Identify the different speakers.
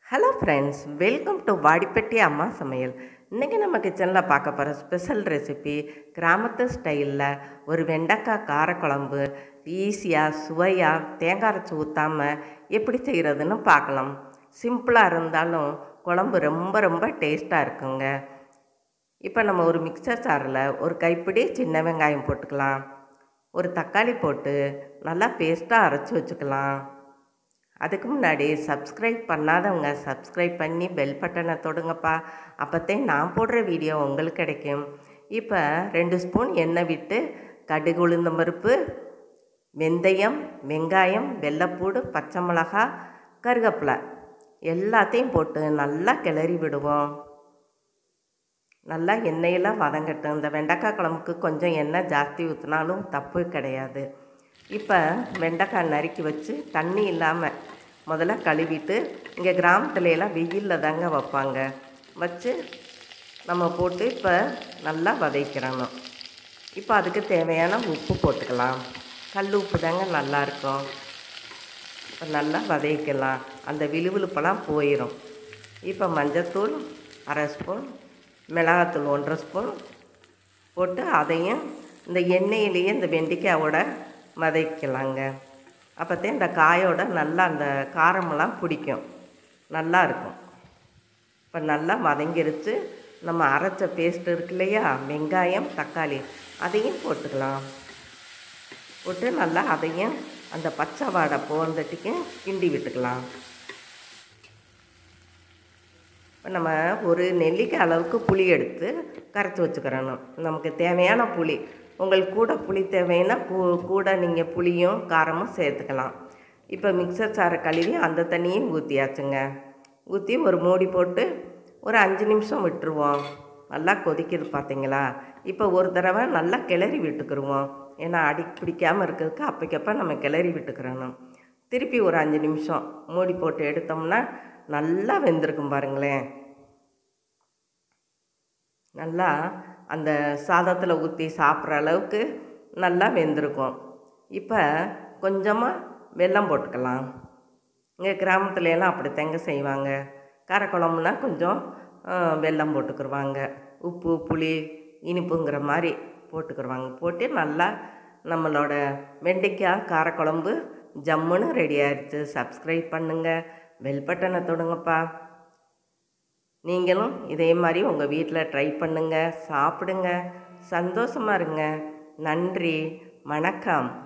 Speaker 1: hello friends welcome to Vadipatti அம்மா சமையல் இன்றைக்கி நம்ம கிச்சனில் பார்க்க போகிற ஸ்பெஷல் ரெசிபி கிராமத்து ஸ்டைலில் ஒரு வெண்டைக்காய் காரக்குழம்பு ஈஸியாக சுவையாக தேங்காய் அரைச்சி ஊற்றாமல் எப்படி செய்கிறதுன்னு பார்க்கலாம் சிம்பிளாக இருந்தாலும் குழம்பு ரொம்ப ரொம்ப டேஸ்ட்டாக இருக்குங்க இப்போ நம்ம ஒரு மிக்சர் சாரில் ஒரு கைப்பிடி சின்ன வெங்காயம் போட்டுக்கலாம் ஒரு தக்காளி போட்டு நல்லா பேஸ்ட்டாக அரைச்சி வச்சுக்கலாம் அதுக்கு முன்னாடி சப்ஸ்கிரைப் பண்ணாதவங்க சப்ஸ்கிரைப் பண்ணி பெல் பட்டனை தொடுங்கப்பா அப்போத்தே நான் போடுற வீடியோ உங்களுக்கு கிடைக்கும் இப்போ ரெண்டு ஸ்பூன் எண்ணெய் விட்டு கடுகு உளுந்தம் பருப்பு வெந்தயம் வெங்காயம் வெள்ளைப்பூடு பச்சை மிளகா கருவேப்பிலை எல்லாத்தையும் போட்டு நல்லா கிளறி விடுவோம் நல்லா எண்ணெயெல்லாம் வதங்கட்டும் இந்த வெண்டைக்காய் குழம்புக்கு கொஞ்சம் எண்ணெய் ஜாஸ்தி ஊற்றினாலும் தப்பு கிடையாது இப்போ வெண்டைக்காய் நறுக்கி வச்சு தண்ணி இல்லாமல் முதல்ல கழுவிட்டு இங்கே கிராமத்துல எல்லாம் வெயிலில் தாங்க வைப்பாங்க வச்சு நம்ம போட்டு இப்போ நல்லா வதக்கிறணும் இப்போ அதுக்கு தேவையான உப்பு போட்டுக்கலாம் கல் உப்பு தாங்க நல்லாயிருக்கும் இப்போ நல்லா வதக்கலாம் அந்த விழுவிழுப்பெல்லாம் போயிடும் இப்போ மஞ்சத்தூள் அரை ஸ்பூன் மிளகாத்தூள் ஒன்றரை ஸ்பூன் போட்டு அதையும் இந்த எண்ணெயிலேயே இந்த வெண்டைக்காயோட வதக்கலாங்க அப்போத்தே இந்த காயோட நல்லா அந்த காரமெல்லாம் பிடிக்கும் நல்லா இருக்கும் இப்போ நல்லா வதங்கிருச்சு நம்ம அரைச்ச பேஸ்ட் இருக்கு இல்லையா வெங்காயம் தக்காளி அதையும் போட்டுக்கலாம் போட்டு நல்லா அதையும் அந்த பச்சை வாடை போகிறதுக்கு கிண்டி விட்டுக்கலாம் இப்போ நம்ம ஒரு நெல்லிக்காய் அளவுக்கு புளி எடுத்து கரைச்சி வச்சுக்கிறணும் நமக்கு தேவையான புளி உங்களுக்கு கூட புளி தேவைன்னா கூ கூட நீங்கள் புளியும் காரமும் சேர்த்துக்கலாம் இப்போ மிக்சர் சாரை கழுவி அந்த தண்ணியும் ஊற்றியாச்சுங்க ஊற்றி ஒரு மூடி போட்டு ஒரு அஞ்சு நிமிஷம் விட்டுருவோம் நல்லா கொதிக்குது பார்த்தீங்களா இப்போ ஒரு தடவை நல்லா கிளறி விட்டுக்கிருவோம் ஏன்னா அடி பிடிக்காமல் இருக்கிறதுக்கு அப்போக்கப்போ நம்ம கிளறி விட்டுக்கிறணும் திருப்பி ஒரு அஞ்சு நிமிஷம் மூடி போட்டு எடுத்தோம்னா நல்லா வெந்திருக்கும் பாருங்களேன் நல்லா அந்த சாதத்தில் ஊற்றி சாப்பிட்ற அளவுக்கு நல்லா வெந்திருக்கும் இப்போ கொஞ்சமாக வெல்லம் போட்டுக்கலாம் இங்கே கிராமத்துல எல்லாம் அப்படி தேங்க செய்வாங்க காரக்குழம்புனா கொஞ்சம் வெல்லம் போட்டுக்கிருவாங்க உப்பு புளி இனிப்புங்கிற மாதிரி போட்டுக்கிருவாங்க போட்டு நல்லா நம்மளோட வெண்டைக்காய் காரக்குழம்பு ஜம்முன்னு ரெடி ஆயிடுச்சு சப்ஸ்கிரைப் பண்ணுங்கள் பெல் பட்டனை தொடுங்கப்பா நீங்களும் இதே மாதிரி உங்கள் வீட்டில் ட்ரை பண்ணுங்கள் சாப்பிடுங்க சந்தோஷமாக இருங்க நன்றி வணக்கம்